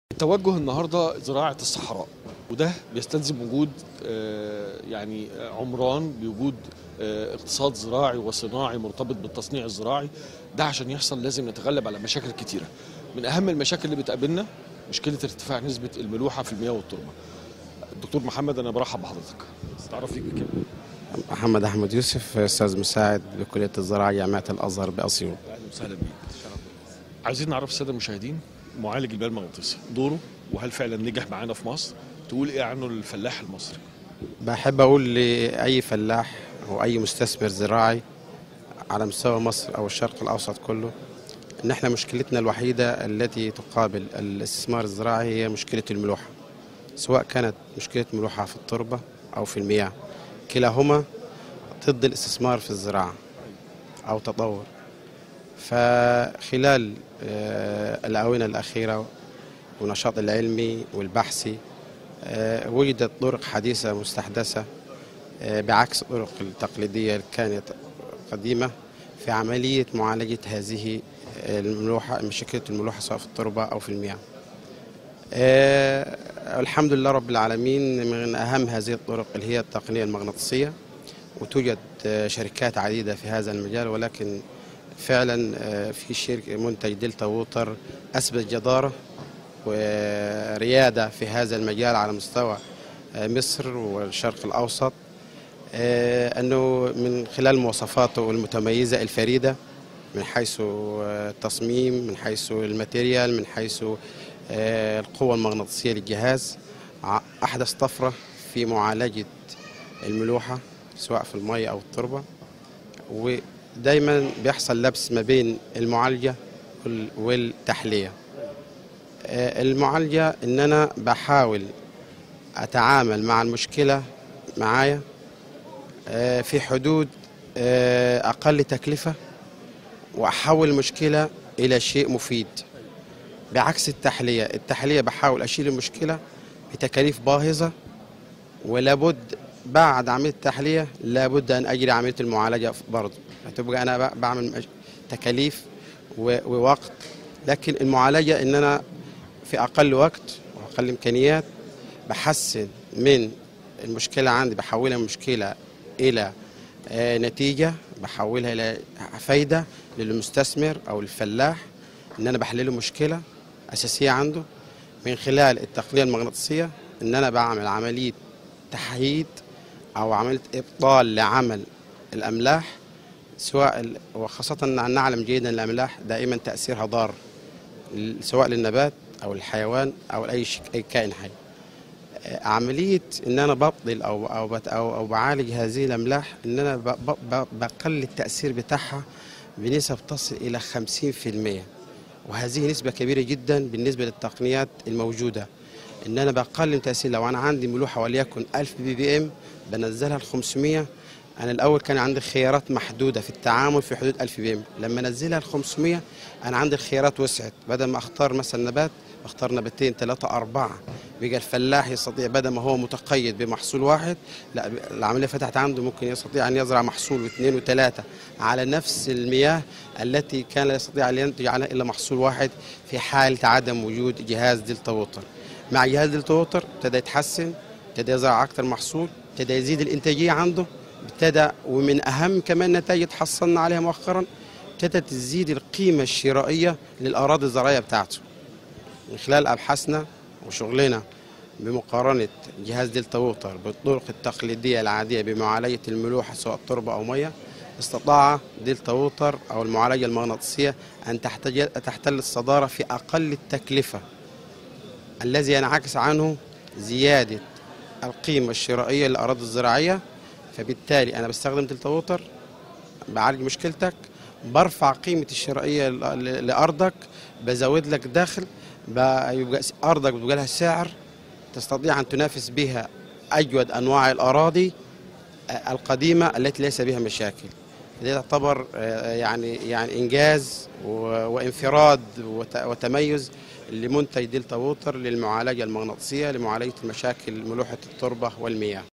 التوجه النهارده زراعه الصحراء وده بيستلزم وجود آه، يعني آه، عمران بوجود آه، اقتصاد زراعي وصناعي مرتبط بالتصنيع الزراعي ده عشان يحصل لازم نتغلب على مشاكل كتيره من اهم المشاكل اللي بتقابلنا مشكله ارتفاع نسبه الملوحه في المياه والتربه دكتور محمد انا برحب بحضرتك تعرف فيك بكده محمد احمد يوسف استاذ مساعد بكليه الزراعه جامعه الازهر باسيوط اهلا وسهلا بيك عايزين نعرف الساده المشاهدين معالج البيئه المغناطيسي دوره وهل فعلا نجح معانا في مصر تقول ايه عنه الفلاح المصري بحب اقول لاي فلاح او اي مستثمر زراعي على مستوى مصر او الشرق الاوسط كله ان احنا مشكلتنا الوحيده التي تقابل الاستثمار الزراعي هي مشكله الملوحه سواء كانت مشكله ملوحه في التربه او في المياه كلاهما ضد الاستثمار في الزراعه او تطور فخلال آه، الآونة الأخيرة والنشاط العلمي والبحثي آه، وجدت طرق حديثة مستحدثة آه، بعكس الطرق التقليدية اللي كانت قديمة في عملية معالجة هذه الملوحة مشكلة الملوحة سواء في التربة أو في المياه آه، الحمد لله رب العالمين من أهم هذه الطرق اللي هي التقنية المغناطيسية وتوجد آه، شركات عديدة في هذا المجال ولكن فعلا آه، في شركة منتج دلتا ووتر أثبت جدارة وريادة في هذا المجال على مستوى آه، مصر والشرق الأوسط آه، أنه من خلال مواصفاته المتميزة الفريدة من حيث آه، التصميم من حيث الماتيريال من حيث آه، القوة المغناطيسية للجهاز ع- أحدث طفرة في معالجة الملوحة سواء في المية أو التربة ودايما بيحصل لبس ما بين المعالجة وال- والتحلية آه، المعالجة إن أنا بحاول أتعامل مع المشكلة معايا آه، في حدود آه، أقل تكلفة وأحول المشكلة إلى شيء مفيد بعكس التحلية التحلية بحاول أشيل المشكلة بتكاليف باهظة ولابد بعد عملية التحلية لابد أن أجري عملية المعالجة برضه هتبقى أنا ب- بعمل مج- تكاليف و- ووقت لكن المعالجة إن أنا في أقل وقت وأقل إمكانيات بحسن من المشكلة عندي بحولها من مشكلة إلى آه، نتيجة بحولها إلى فايدة للمستثمر أو الفلاح إن أنا بحلله مشكلة أساسية عنده من خلال التقنية المغناطيسية إن أنا بعمل عملية تحييد أو عملية إبطال لعمل الأملاح سواء ال- وخاصة أن نعلم جيدا الأملاح دائما تأثيرها ضار ل- سواء للنبات أو الحيوان أو لأي شيء أي كائن حي آه، عملية إن أنا ببطل أو أو بت- أو, أو بعالج هذه الأملاح إن أنا ب- ب- ب- بقلل التأثير بتاعها بنسب تصل إلى 50% وهذه نسبة كبيرة جدا بالنسبة للتقنيات الموجودة إن أنا بقلل تأثير لو أنا عندي ملوحة وليكن 1000 بي بي إم بنزلها ل 500 أنا الأول كان عندي خيارات محدودة في التعامل في حدود 1000 بي إم لما نزلها ل 500 أنا عندي الخيارات وسعت بدل ما أختار مثلا نبات اختار نباتين ثلاثة أربعة بقى الفلاح يستطيع بدل ما هو متقيد بمحصول واحد لا العملية فتحت عنده ممكن يستطيع أن يزرع محصول واثنين وثلاثة على نفس المياه التي كان لا يستطيع أن ينتج عنها إلا محصول واحد في حالة عدم وجود جهاز دلتا ووتر مع جهاز دلتا ووتر ابتدى يتحسن ابتدى يزرع أكثر محصول ابتدى يزيد الإنتاجية عنده ابتدى ومن أهم كمان نتائج تحصلنا عليها مؤخرا ابتدت تزيد القيمة الشرائية للأراضي الزراعية بتاعته من خلال أبحاثنا وشغلنا بمقارنة جهاز دلتا ووتر بالطرق التقليدية العادية بمعالجة الملوحة سواء تربة أو مياه استطاع دلتا ووتر أو المعالجة المغناطيسية أن تحتج- تحتل الصدارة في أقل التكلفة الذي ينعكس عنه زيادة القيمة الشرائية للأراضي الزراعية فبالتالي أنا بستخدم دلتا ووتر بعالج مشكلتك برفع قيمة الشرائية ل- ل- لأرضك بزود لك دخل ب- يبقى س- أرضك بيبقى لها سعر تستطيع أن تنافس بها أجود أنواع الأراضي آه، القديمة التي ليس بها مشاكل دي تعتبر آه، يعني يعني إنجاز و- وانفراد وت- وتميز لمنتج دلتا ووتر للمعالجة المغناطيسية لمعالجة المشاكل ملوحة التربة والمياه